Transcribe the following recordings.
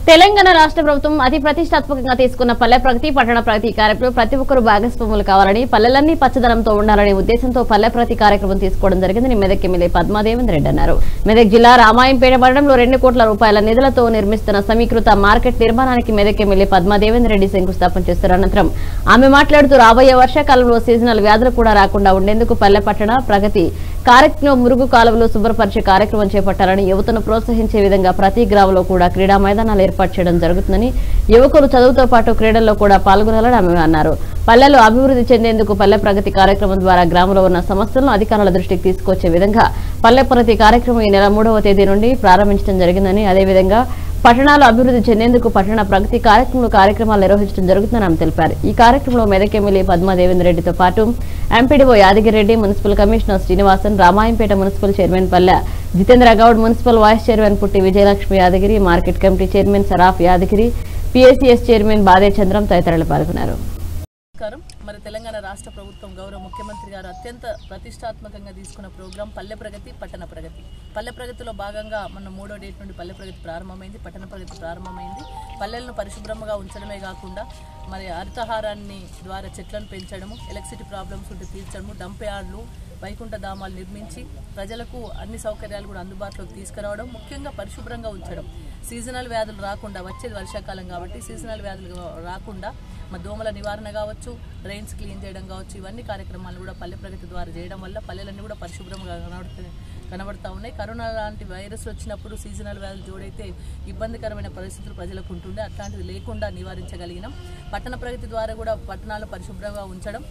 తెలంగాణ రాష్ట్ర ప్రభుత్వం అతి ప్రతిష్టాత్మకంగా తీసుకున్న పల్లె ప్రగతి పట్టణ ప్రగతి కార్యక్రమంలో ప్రతి ఒక్కరూ భాగస్వాములు కావాలని పల్లెలన్నీ పచ్చదనంతో ఉండాలనే ఉద్దేశంతో పల్లె ప్రగతి కార్యక్రమం తీసుకోవడం జరిగిందని మెదక్ ఎమ్మెల్యే పద్మాదేవేంద్ర రెడ్డి అన్నారు మెదక్ జిల్లా రామాయంపేట మండలంలో రెండు కోట్ల రూపాయల నిధులతో నిర్మిస్తున్న సమీకృత మార్కెట్ నిర్మాణానికి మెదక్ ఎమ్మెల్యే పద్మాదేవేంద్ర రెడ్డి శంకుస్థాపన చేస్తారు అనంతరం ఆమె మాట్లాడుతూ రాబోయే వర్షాకాలంలో సీజనల్ వ్యాధులు కూడా రాకుండా ఉండేందుకు పల్లె పట్టణ ప్రగతి కార్యక్రమం మురుగు కాలువలు శుభ్రపరిచే కార్యక్రమం చేపట్టాలని యువతను ప్రోత్సహించే విధంగా ప్రతి గ్రామంలో కూడా క్రీడా మైదానాలు ఏర్పాటు చేయడం జరుగుతుందని యువకులు చదువుతో పాటు క్రీడల్లో కూడా పాల్గొనాలని ఆమె అన్నారు పల్లెలు అభివృద్ధి చెందేందుకు పల్లె ప్రగతి కార్యక్రమం ద్వారా గ్రామంలో ఉన్న సమస్యలను అధికారుల దృష్టికి తీసుకొచ్చే విధంగా పల్లె ప్రగతి కార్యక్రమం ఈ నెల మూడవ తేదీ నుండి ప్రారంభించడం జరిగిందని అదేవిధంగా పట్టణాలు అభివృద్ధి చెందేందుకు పట్టణ ప్రగతి కార్యక్రమంలో కార్యక్రమాలు నిర్వహించడం జరుగుతుందని ఆమె తెలిపారు ఈ కార్యక్రమంలో మెదక్ ఎమ్మెల్యే పద్మాదేవేంద్ర రెడ్డితో పాటు MPDO Yadagireddy municipal commissioner Srinivasan Ramayampet municipal chairman Palle Jitendra Goud municipal vice chairman Putti Vijayalakshmi Yadagiri market committee chairman Saraf Yadagiri PSCS chairman Bade Chandram తదితరులు పాల్గొన్నారు నమస్కారం మరి తెలంగాణ రాష్ట్ర ప్రభుత్వం గౌరవ ముఖ్యమంత్రి గారు అత్యంత ప్రతిష్టాత్మకంగా తీసుకున్న ప్రోగ్రాం పల్లె ప్రగతి పట్టణ ప్రగతి పల్లె ప్రగతిలో భాగంగా మన మూడో డేట్ నుండి పల్లె ప్రగతి ప్రారంభమైంది పట్టణ ప్రగతి ప్రారంభమైంది పల్లెలను పరిశుభ్రంగా ఉంచడమే కాకుండా మరి హరితహారాన్ని ద్వారా చెట్లను పెంచడము ఎలక్ట్రిసిటీ ప్రాబ్లమ్స్ ఉంటే తీర్చడము డంప్ యార్డ్లు వైకుంఠ ధామాలు నిర్మించి ప్రజలకు అన్ని సౌకర్యాలు కూడా అందుబాటులోకి తీసుకురావడం ముఖ్యంగా పరిశుభ్రంగా ఉంచడం సీజనల్ వ్యాధులు రాకుండా వచ్చేది వర్షాకాలం కాబట్టి సీజనల్ వ్యాధులు రాకుండా మరి దోమల నివారణ కావచ్చు డ్రైన్స్ క్లీన్ చేయడం కావచ్చు ఇవన్నీ కార్యక్రమాలు కూడా పల్లె ప్రగతి ద్వారా చేయడం వల్ల పల్లెలన్నీ కూడా పరిశుభ్రంగా కనబడుతున్నాయి కనబడతా ఉన్నాయి కరోనా లాంటి వైరస్ వచ్చినప్పుడు సీజనల్ వ్యాధులు జోడైతే ఇబ్బందికరమైన పరిస్థితులు ప్రజలకు ఉంటుండే అట్లాంటిది లేకుండా నివారించగలిగినాం పట్టణ ప్రగతి ద్వారా కూడా పట్టణాలు పరిశుభ్రంగా ఉంచడం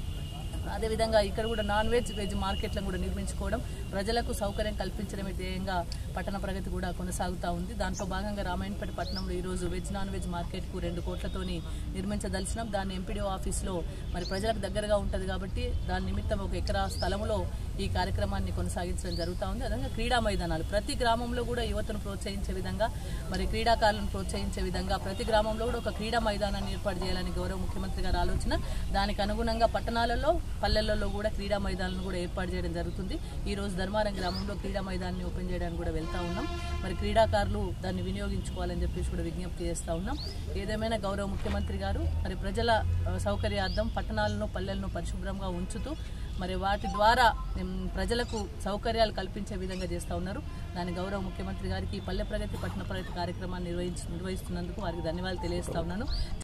అదేవిధంగా ఇక్కడ కూడా నాన్ వెజ్ వెజ్ మార్కెట్లను కూడా నిర్మించుకోవడం ప్రజలకు సౌకర్యం కల్పించడమే ధ్యేయంగా పట్టణ ప్రగతి కూడా కొనసాగుతూ ఉంది దాంట్లో భాగంగా రామాయణపేట పట్టణంలో ఈరోజు వెజ్ నాన్ వెజ్ మార్కెట్కు రెండు కోట్లతోని నిర్మించదలిచినాం దాన్ని ఎంపీడీఓ ఆఫీస్లో మరి ప్రజలకు దగ్గరగా ఉంటుంది కాబట్టి దాని నిమిత్తం ఒక ఎకరా స్థలంలో ఈ కార్యక్రమాన్ని కొనసాగించడం జరుగుతూ ఉంది అదేవిధంగా క్రీడా మైదానాలు ప్రతి గ్రామంలో కూడా యువతను ప్రోత్సహించే విధంగా మరి క్రీడాకారులను ప్రోత్సహించే విధంగా ప్రతి గ్రామంలో కూడా ఒక క్రీడా మైదానాన్ని ఏర్పాటు చేయాలని గౌరవ ముఖ్యమంత్రి గారి ఆలోచన దానికి అనుగుణంగా పట్టణాలలో పల్లెలలో కూడా క్రీడా మైదానాలను కూడా ఏర్పాటు చేయడం జరుగుతుంది ఈ రోజు ధర్మారం గ్రామంలో క్రీడా మైదానాన్ని ఓపెన్ చేయడానికి కూడా వెళ్తా ఉన్నాం మరి క్రీడాకారులు దాన్ని వినియోగించుకోవాలని చెప్పేసి కూడా విజ్ఞప్తి చేస్తూ ఉన్నాం ఏదేమైనా గౌరవ ముఖ్యమంత్రి గారు మరి ప్రజల ఆ, సౌకర్యార్థం పట్టణాలను పల్లెలను పరిశుభ్రంగా ఉంచుతూ మరి వాటి ద్వారా ఉమ్, ప్రజలకు సౌకర్యాలు కల్పించే విధంగా చేస్తూ ఉన్నారు దాని గౌరవ ముఖ్యమంత్రి గారికి ఈ పల్లె ప్రగతి పట్టణ ప్రగతి కార్యక్రమాన్ని నిర్వహించ నిర్వహిస్తున్నందుకు వారికి ధన్యవాదాలు తెలియజేస్తా ఉన్నాను